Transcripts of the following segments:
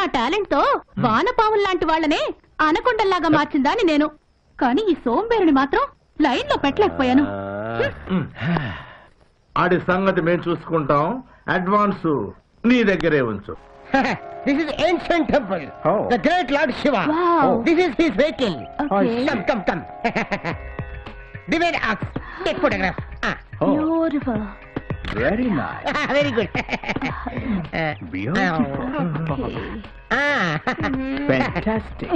నా టాలెంట్ తో వానపాముల లాంటి వాళ్ళనే అనకొండల్లాగా మార్చిందాని నేను కానీ ఈ సోంబేరుని మాత్రం లైన్ లో పెట్టలేకపోయాను ఆడి సంగతి మేము చూసుకుంటాం అడ్వాన్స్ నీ దగ్గరే ఉంచు this is ancient temple Oh. The great lord Shiva Wow. This is his vehicle Okay. Come come come divine ox take photograph beautiful very nice very good fantastic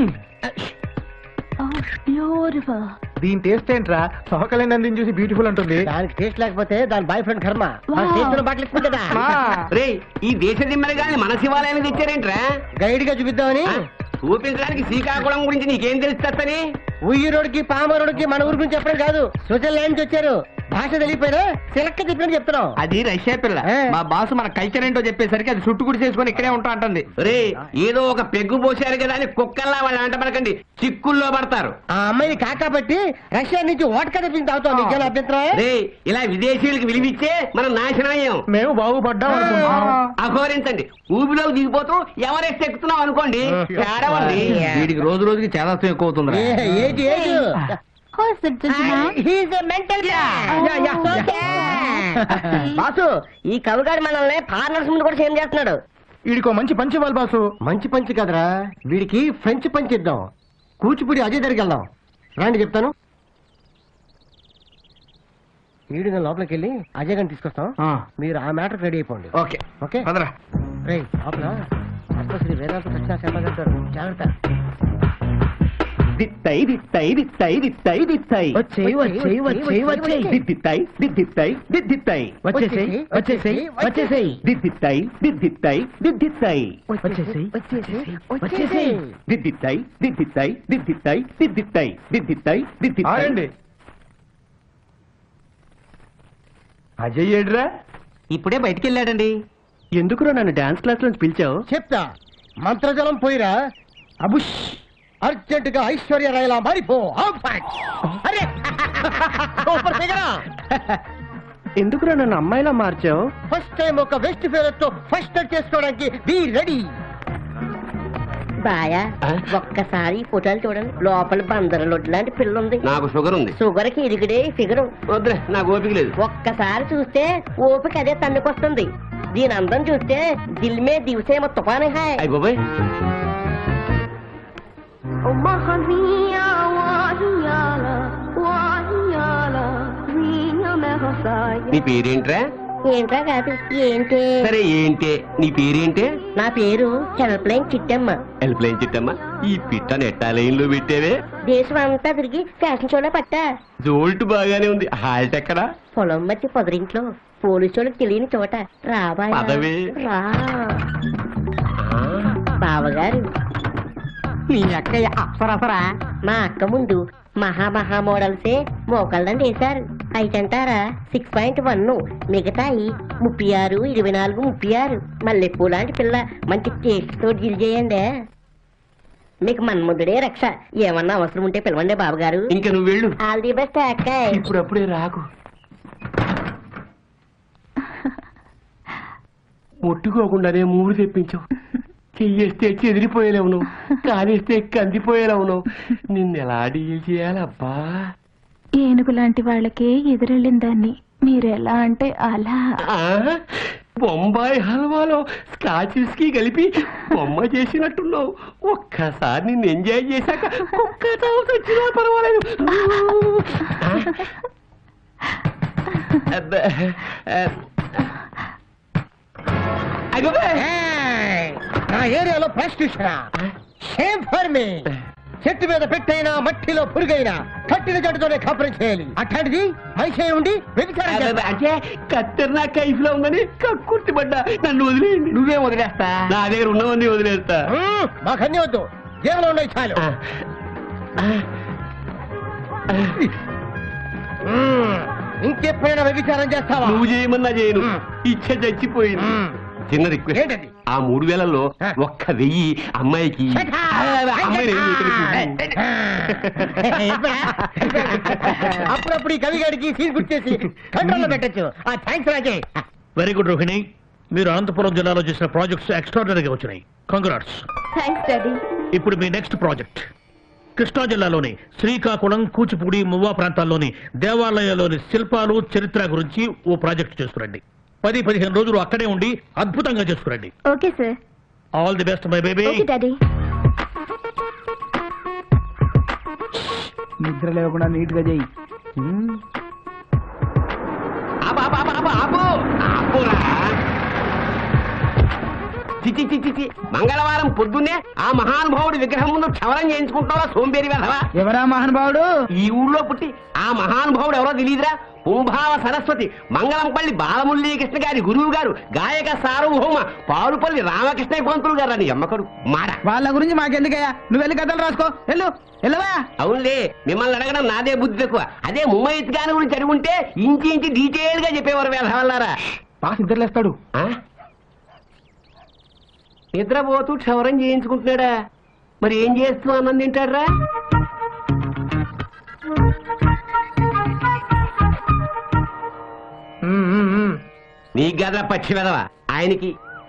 బ్యూటిఫుల్ దీని టేస్ట్ ఏంట్రా సోకలేనందిని చూసి బ్యూటిఫుల్ అంటుంది దానికి టేస్ట్ లేకపోతే దాని బాయ్ ఫ్రెండ్ కర్మ మన Wow. చేతిలో బాటలు ఇస్తుంది కదా రే ఈ దేశ దిమ్మని కానీ మన శివాలయానికి తెచ్చారేంట్రా గైడ్ గా చూపిద్దామని ఆ, చూపించడానికి శ్రీకాకుళం గురించి నీకేం తెలుస్తని ఉయ్యూరోడికి పామరోడికి మన ఊరి గురించి చెప్పడం కాదు స్విట్జర్లాండ్ నుంచి వచ్చారు భాష తెలియపోయినా సిలక్క చెప్పినట్టు చెప్తున్నాం అది రష్యా పిల్ల ఏ. మా బాసు మన కల్చర్ ఏంటో చెప్పేసరికి అది చుట్టు గుడి చేసుకొని ఇక్కడే ఉంటా అంటుంది రే ఏదో ఒక పెగ్గు పోసారు కదా అని కుక్కల్లా వాళ్ళు అంట పడకండి చిక్కుల్లో పడతారు ఆ అమ్మాయిని కాకాపట్టి రష్యా నుంచి ఓటక తెప్పించి తాగుతాం నీకేం అభ్యంతరం రే ఇలా విదేశీయులకు విలువిచ్చే మనం నాశనం అయ్యాం మేము బాగుపడ్డాం అనుకుంటున్నాం అఘోరించండి ఊబిలోకి దిగిపోతూ ఎవరెస్ట్ ఎక్కుతున్నాం అనుకోండి తేడవండి వీడికి రోజు రోజుకి చాలా ఎక్కువ అవుతుంది ఏ- ఏది ఏది He's a mental బాసు ఈ కవిగాడు మనల్ని ఫారినర్స్ ముందు కూడా సేమ్ చేస్తున్నాడు వీడికో మంచి పంచి ఇవ్వాలి బాసు మంచి పంచి కదరా వీడికి ఫ్రెంచ్ పంచి ఇద్దాం కూచిపూడి అజయ్ దగ్గరికి వెళ్దాం రాండి చెప్తాను వీడు నేను లోపలికి వెళ్ళి అజయ్ గారిని తీసుకొస్తాం మీరు ఆ మ్యాటర్ రెడీ అయిపోండి ఓకే ఓకే పదరా రే లోపల శ్రీ వేదాంత సత్యనారాయణ శర్మ గారు ఉంటారు. జాగ్రత్త దిత్తై దిత్తై దిత్తై దిత్తై దిత్తై వచ్చేయ్, వచ్చేయ్, వచ్చేయ్, వచ్చేయ్. దిద్దిత్తై దిద్దిత్తై దిద్దిత్తై వచ్చేసేయ్, వచ్చేసేయ్, వచ్చేసేయ్. దిద్దిత్తై దిద్దిత్తై దిద్దిత్తై వచ్చేసేయ్, వచ్చేసేయ్, వచ్చేసేయ్. దిద్దిత్తై దిద్దిత్తై దిద్దిత్తై దిద్దిత్తై దిద్దిత్తై దిద్దిత్తై ఆగండి అజయ్ ఏడ్రా ఇప్పుడే బయటికి వెళ్ళాడండి ఎందుకురా నన్ను డాన్స్ క్లాస్ నుంచి పిలిచావు చెప్తా మంత్రజలం పోయిరా అబుష్ అర్జెంట్ గా ఐశ్వర్య రాయలా మారిపో ఆఫాట్. అరే సూపర్ ఫిగరా ఎందుకురా నన్ను అమ్మాయిలా మార్చావు ఫస్ట్ టైం ఒక వెస్ట్ ఫేవర్ తో ఫస్ట్ చేసుకోవడానికి బీ రెడీ బాయా ఒక్కసారి ఫోటోలు చూడండి లోపల బందర లొడ్డు లాంటి పిల్ల ఉంది నాకు షుగర్ ఉంది షుగర్ కి ఇరిగిడే ఫిగర్ వద్దులే నాకు ఓపిక లేదు ఒక్కసారి చూస్తే ఓపిక అదే తన్నుకొస్తుంది దీని అందం చూస్తే దిల్ మే దివసేమో తుఫానే హాయ్ అయ్యి బాబాయ్ నీ పేరేంట్రా ఏంట్రా కాదు ఏంటి సరే ఏంటే నీ పేరేంటే నా పేరు హెల్ప్లైన్ చిట్టమ్మ ఎల్ప్లైన్ చిట్టమ్మా ఈ పిట్ట నెట్టా లైన్ లో పెట్టేవే దేశం అంతా తిరిగి ఫ్యాషన్ షోలో పట్టా జోల్ట్ బాగానే ఉంది హాల్ట్ ఎక్కడా పొలం మధ్య పొదరింట్లో పోలీసు వాళ్ళకి తెలియని చోట రాబా పదవే. రా బావగారు నీ అక్కయ్య అప్సరసరా మా అక్క ముందు మహా మహా మోడల్సే మోకళ్ళని వేశారు అయితంటారా సిక్స్ పాయింట్ వన్ మిగతాయి ముప్పై ఆరు ఇరవై నాలుగు ముప్పై ఆరు మల్లెపూ లాంటి పిల్ల మంచి టేస్ట్ తో డీల్ చేయండి మీకు మన్ముద్దుడే రక్ష ఏమన్నా అవసరం ఉంటే పిలవండి బాబుగారు ఇంకా నువ్వు వెళ్ళు ఆల్ ది బెస్ట్ అక్కాయ్ ఇప్పుడు అప్పుడే రాకు ముట్టుకోకుండానే మూడు తెప్పించావు చెయ్యేస్తే చెదిరిపోయేలేవు నువ్వు కానేస్తే కందిపోయేలేవు నువ్వు నిన్ను ఎలా డీల్ చేయాలబ్బా ఏనుగు లాంటి వాళ్ళకే ఎదురెళ్ళిన దాన్ని మీరెలా అంటే అలా ఆ? బొంబాయి హల్వాలో స్కాచ్ విస్కీ కలిపి బొమ్మ చేసినట్టున్నావు ఒక్కసారి నిన్ను ఎంజాయ్ చేశాక కుక్క చావు చచ్చినా పర్వాలేదు ఆ? అబ్బా. ఆ. అయ్య బాబోయ్. ఏయ్! నా ఏరియాలో ప్రాస్టిట్యూషనా షేమ్ ఫర్ మీ చెట్టు మీద పెట్టైనా మట్టిలో పురుగైనా కట్టిన జట్టుతోనే కాపురం చేయాలి అట్లాంటిది మనిషి ఉండి వ్యభిచారం అబ్బా, చేస్తా. అంటే కత్తెర నా కైఫ్ లో ఉందని కక్కుర్తి పడ్డా నన్ను వదిలేయండి నువ్వే వదిలేస్తా నా దగ్గర ఉన్నవన్నీ వదిలేస్తా మ్మ్, మాకన్నీ వద్దు జీవనం ఉన్నాయి చాలు ఆ. ఆ. ఆ. మ్మ్, ఇంకెప్పుడైనా వ్యభిచారం చేస్తావా నువ్వు చేయమన్నా చేయను మ్మ్. ఇచ్చ చచ్చిపోయింది మ్మ్. చిన్న రిక్వెస్ట్ ఏంటది? ఆ మూడు వేలలో ఆ. ఒక్క వెయ్యి అమ్మాయికి Shut up! ఆ, అమ్మాయిని ఏం ఆ. ఎప్పుడా? అప్పుడప్పుడు ఈ కవిగాడికి సీన్ గుర్తేసి కంట్రోల్లో పెట్టచ్చు ఆ థ్యాంక్స్ రాజే వెరీ గుడ్ రోహిణి మీరు అనంతపురం జిల్లాలో చేసిన ప్రాజెక్ట్స్ ఎక్స్ట్రాడనరీగా వచ్చినాయి కంగ్రాట్స్ థ్యాంక్స్ డాడీ ఇప్పుడు మీ నెక్స్ట్ ప్రాజెక్ట్ కృష్ణా జిల్లాలోని శ్రీకాకుళం కూచిపూడి మువ్వా ప్రాంతాల్లోని దేవాలయాల్లోని శిల్పాలు చరిత్ర గురించి ఓ ప్రాజెక్ట్ చేసుకురండి పది పదిహేను రోజులు అక్కడే ఉండి అద్భుతంగా చేసుకురండి okay sir all the best my baby daddy నిద్ర లేకుండా నీట్ గా చెయ్యి ఆపు, ఆపు, ఆపు, ఆపు, ఆపు. ఆపురా. చిచి చిచి చిచి మంగళవారం పొద్దున్నే ఆ మహానుభావుడి విగ్రహం ముందు క్షవరం చేయించుకుంటావా సోంబేరి వెధవా ఎవరా మహానుభావుడు ఈ ఊళ్ళో పుట్టి ఆ మహానుభావుడు ఎవరో తెలియదురా కుంభావ సరస్వతి మంగళంపల్లి బాలమురళీకృష్ణ గారి గురువు గారు గాయక సార్వభౌమ పారుపల్లి రామకృష్ణ పంతులు గారు అని ఎమ్మకడు మాడ వాళ్ళ గురించి మాకెందుకయ్యా నువ్వు వెళ్ళి కథలు రాసుకో వెళ్ళు వెళ్ళవా అవునులే మిమ్మల్ని అడగడం నాదే బుద్ధి ఎక్కువ అదే ముమ్మయ్య గారి గురించి అడిగి ఉంటే ఇంచి ఇంచి డీటెయిల్ గా చెప్పేవారు వేధవల్లారా పాస్ నిద్రలేస్తాడు ఆ? నిద్రపోతూ క్షవరం చేయించుకుంటున్నాడా మరి ఏం చేస్తూ అన్నం తింటాడ్రా నీ గద పచ్చి వెదవా ఆయనకి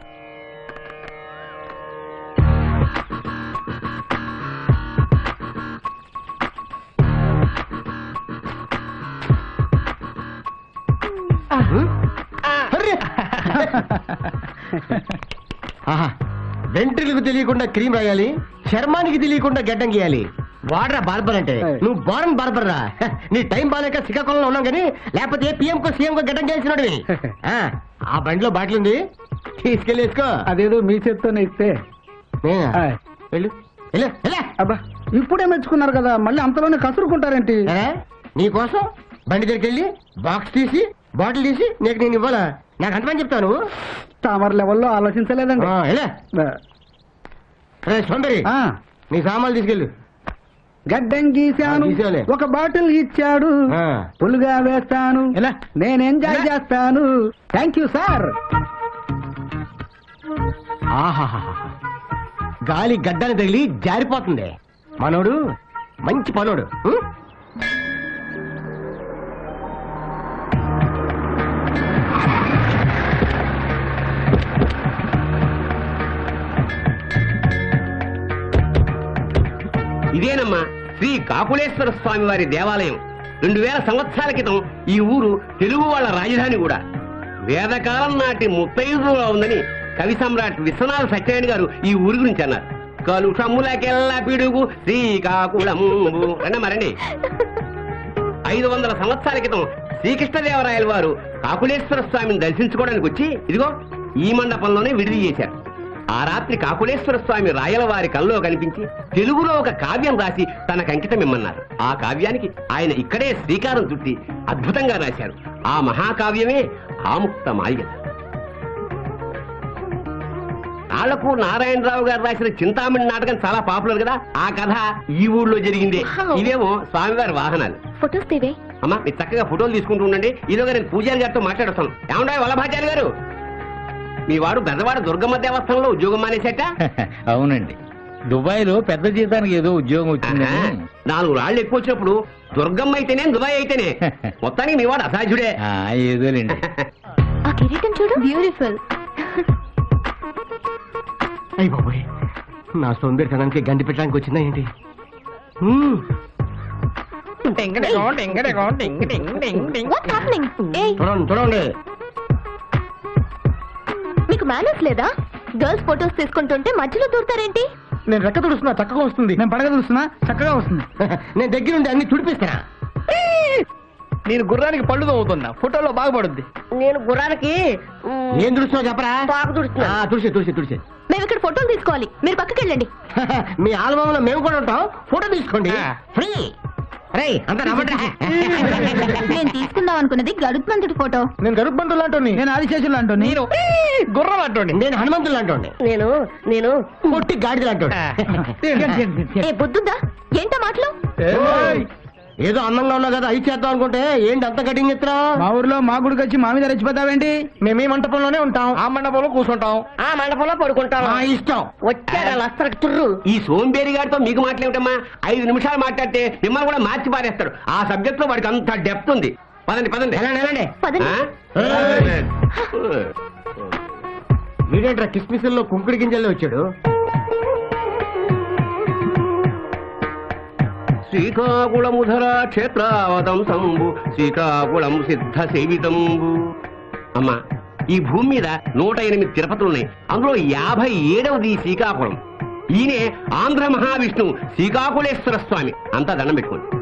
వెంట్రులకు తెలియకుండా క్రీమ్ రాయాలి చర్మానికి తెలియకుండా గడ్డం గీయాలి వాడరా బార్బర్ అంటే నువ్వు బారన్ బార్బర్ రా నీ టైం బాగాలేక శ్రీకాకుళంలో ఉన్నాం కానీ లేకపోతే పిఎం కో సీఎం కో గడ్డం గీయాల్సినోడివి ఆ, ఆ బండిలో బాటిల్ ఉంది తీసుకెళ్ళి వేసుకో అదేదో మీ చేత్తోనే ఇస్తే నేనా? ఆయ్. వెళ్ళు వెళ్ళు వెళ్ళు. అబ్బా ఇప్పుడే మెచ్చుకున్నారు కదా మళ్ళీ అంతలోనే కసురుకుంటారేంటి ఏ? నీకోసం బండి దగ్గరికి వెళ్ళి బాక్స్ తీసి బాటిల్ తీసి నీకు నేను ఇవ్వాలా నాకు అంతమని చెప్తాను తామర లెవెల్లో ఆలోచించలేదండి సొందరి ఆ, నీ సామాన్లు తీసుకెళ్ళు గడ్డం గీశాను ఆ, గీశాలే. ఒక బాటిల్ ఇచ్చాడు ఆ. పులుగా వేస్తాను ఎలా? నేను ఎంజాయ్ ఎలా? చేస్తాను థ్యాంక్ యూ సార్ ఆహాహాహా. గాలి గడ్డని తగిలి జారిపోతుంది మనోడు మంచి పనోడు ఉం? ఇదేనమ్మా శ్రీ కాకులేశ్వర స్వామి వారి దేవాలయం రెండు వేల సంవత్సరాల క్రితం ఈ ఊరు తెలుగు వాళ్ళ రాజధాని కూడా వేదకాలం నాటి ముత్తైదుగా ఉందని కవి సమ్రాట్ విశ్వనాథ సత్యనారాయణ గారు ఈ ఊరి గురించి అన్నారు కలుషములకెల్ల పిడుగు శ్రీకాకుళము రండమ్మా రండి ఐదు వందల సంవత్సరాల క్రితం శ్రీకృష్ణదేవరాయల వారు కాకులేశ్వర స్వామిని దర్శించుకోవడానికి వచ్చి ఇదిగో ఈ మండపంలోనే విడిది చేశారు ఆ రాత్రి కాకులేశ్వర స్వామి రాయల వారి కల్లో కనిపించి తెలుగులో ఒక కావ్యం రాసి తనకు అంకితం ఇమ్మన్నారు ఆ కావ్యానికి ఆయన ఇక్కడే శ్రీకారం చుట్టి అద్భుతంగా రాశారు ఆ మహాకావ్యమే ఆముక్త మాల్యం ఆళ్లకు నారాయణరావు గారు రాసిన చింతామణి నాటకం చాలా పాపులర్ కదా ఆ కథ ఈ ఊళ్ళో జరిగిందే ఇవేమో స్వామివారి వాహనాలు ఫొటోస్ తీవే అమ్మా మీరు చక్కగా ఫోటోలు తీసుకుంటూ ఉండండి ఈలోగా నేను పూజారి గారితో మాట్లాడొస్తాను ఏమంటాయి వల్లభాచారి గారు మీ వాడు బెదవాడ దుర్గమ్మ దేవస్థానంలో ఉద్యోగం మానేసేట అవునండి దుబాయ్ లో పెద్ద జీతానికి ఏదో ఉద్యోగం వచ్చిందని నాలుగు రాళ్ళు ఎక్కువ వచ్చినప్పుడు దుర్గమ్మ అయితేనే దుబాయ్ అయితేనే మొత్తానికి మీ వాడు అసాధ్యుడే ఆ, ఏదోలేండి ఆ కిరీటం చూడు బ్యూటిఫుల్ అయ్యి బాబోయ్ నా సొందరితనానికి గండి పెట్టడానికి వచ్చిందా ఏంటి హ్మ్. వాట్ హ్యాపెనింగ్ ఏయ్ చూడండి చూడండి మీకు మేనర్స్ లేదా గర్ల్స్ ఫొటోస్ తీసుకుంటుంటే మధ్యలో దూరతారేంటి నేను రెక్క తుడుస్తున్నా చక్కగా వస్తుంది నేను పడగ తుడుస్తున్నా చక్కగా వస్తుంది నేను దగ్గరుండి అన్ని తుడిపిస్తానా నేను గుర్రానికి పళ్ళు తవ్వుతున్నా ఫోటోలో బాగుపడుద్ది నేను గుర్రానికి ఏం తుడుస్తున్నావు చెప్పరా తాకు తుడుస్తున్నా ఆ, తుడిసే తుడిసే తుడిసే మేము ఇక్కడ ఫోటోలు తీసుకోవాలి మీరు పక్కకి వెళ్ళండి మీ ఆల్బమ్ లో మేము కూడా ఉంటాం ఫోటో తీసుకోండి ఫ్రీ రే అంత నేను తీసుకుందాం అనుకున్నది గరుత్మంతుడి ఫోటో నేను గరుత్మంతులు అంటోని నేను ఆదిశేషులు అంటోని నేను గుర్రం అంటోని నేను హనుమంతులు అంటోండి నేను నేను పొట్టి గాడిదలు అంటోండి ఏ బుద్ధుందా ఏంటో మాటలు ఏదో అందంగా ఉన్నా కదా అయి చేద్దాం అనుకుంటే ఏంటి అంత కటింగ్ ఎత్తురా మా ఊర్లో మా గుడికి వచ్చి మా మీద రెచ్చిపోతావేంటి మేము ఈ మంటపంలోనే ఉంటాం ఆ మండపంలో కూర్చుంటాం ఆ మండపంలో పడుకుంటాను ఆ ఇష్టం వచ్చారా లస్తరకు తుర్రు ఈ సోంబేరి గారితో మీకు మాట్లాడటమ్మా ఐదు నిమిషాలు మాట్లాడితే మిమ్మల్ని కూడా మార్చి పారేస్తాడు ఆ సబ్జెక్ట్ లో వాడికి అంత డెప్త్ ఉంది పదండి పదండి వెళ్ళండి వెళ్ళండి పదండి. ఆ? వీడేంట్రా కిస్మిస్లో కుంకుడి గింజల్లో వచ్చాడు శ్రీకాకుళముధర క్షేత్రావతం సంబు శ్రీకాకుళం సిద్ధ సేవితంబు అమ్మా ఈ భూమి మీద నూట ఎనిమిది తిరుపతులున్నాయి అందులో యాభై ఏడవది శ్రీకాకుళం ఈయనే ఆంధ్ర మహావిష్ణువు శ్రీకాకుళేశ్వర స్వామి అంతా దండం పెట్టుకోండి